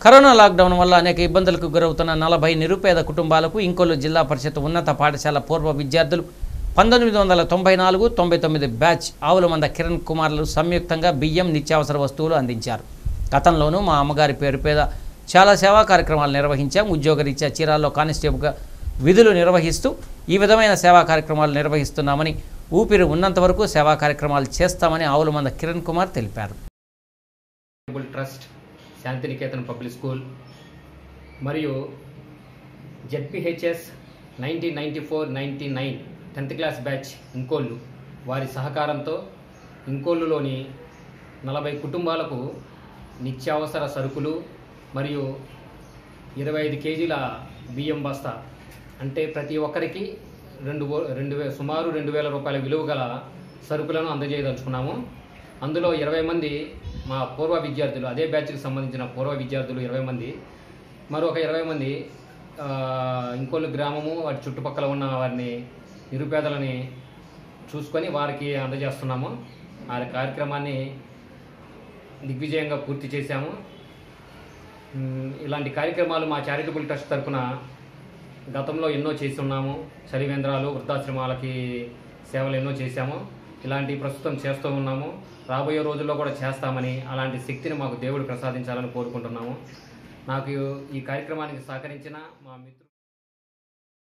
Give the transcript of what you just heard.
corona lockdown వల్ల అనేక ఇబ్బందులకు గురవుతున్న నలభై నిరుపేద కుటుంబాలకు ఇంకొల్లు జిల్లా పరిషత్ ఉన్నత పాఠశాల పూర్వ విద్యార్థులు పంతొమ్మిది వందల తొంభై నాలుగు తొంభై తొమ్మిది బ్యాచ్ ఆవుల మంద కిరణ్ కుమార్లు సంయుక్తంగా బియ్యం నిత్యావసర వస్తువులు అందించారు గతంలోనూ మా అమ్మగారి పేరు పేద చాలా సేవా కార్యక్రమాలు నిర్వహించాం ఉద్యోగరీత్యా చీరాల్లో కానిస్టేబుల్గా విధులు నిర్వహిస్తూ ఈ విధమైన సేవా కార్యక్రమాలు నిర్వహిస్తున్నామని ఊపిరి ఉన్నంత వరకు సేవా కార్యక్రమాలు చేస్తామని ఆవుల మంద కిరణ్ కుమార్ తెలిపారు charitable trust Shantiniketan public school మరియు ZPHS nineteen ninety four ninety nine tenth class batch ఇంకోళ్ళు వారి సహకారంతో ఇంకోళ్ళులోని నలభై కుటుంబాలకు నిత్యావసర సరుకులు మరియు ఇరవై ఐదు కేజీల బియ్యం బస్తా అంటే ప్రతి ఒక్కరికి రెండు వో- రెండు వే సుమారు రెండు వేల రూపాయల విలువ గల సరుకులను అందజేయదలుచుకున్నాము అందులో ఇరవై మంది మా పూర్వ విద్యార్థులు అదే బ్యాచ్కి సంబంధించిన పూర్వ విద్యార్థులు ఇరవై మంది మరొక ఇరవై మంది ఆ, ఇంకోళ్ళు గ్రామము వాటి చుట్టుపక్కల ఉన్న వారిని నిరుపేదలని చూసుకొని వారికి అందజేస్తున్నాము ఆ కార్యక్రమాన్ని దిగ్విజయంగా పూర్తి చేశాము మ్, ఇలాంటి కార్యక్రమాలు మా చారిటబుల్ ట్రస్ట్ తరఫున గతంలో ఎన్నో చేస్తున్నాము చలివేంద్రాలు వృద్ధాశ్రమాలకి సేవలు ఎన్నో చేశాము ఇలాంటి ప్రస్తుతం చేస్తూ ఉన్నాము రాబోయే రోజుల్లో కూడా చేస్తామని అలాంటి శక్తిని మాకు దేవుడు ప్రసాదించాలని కోరుకుంటున్నాము నాకు ఈ కార్యక్రమానికి సహకరించిన మా మిత్రులు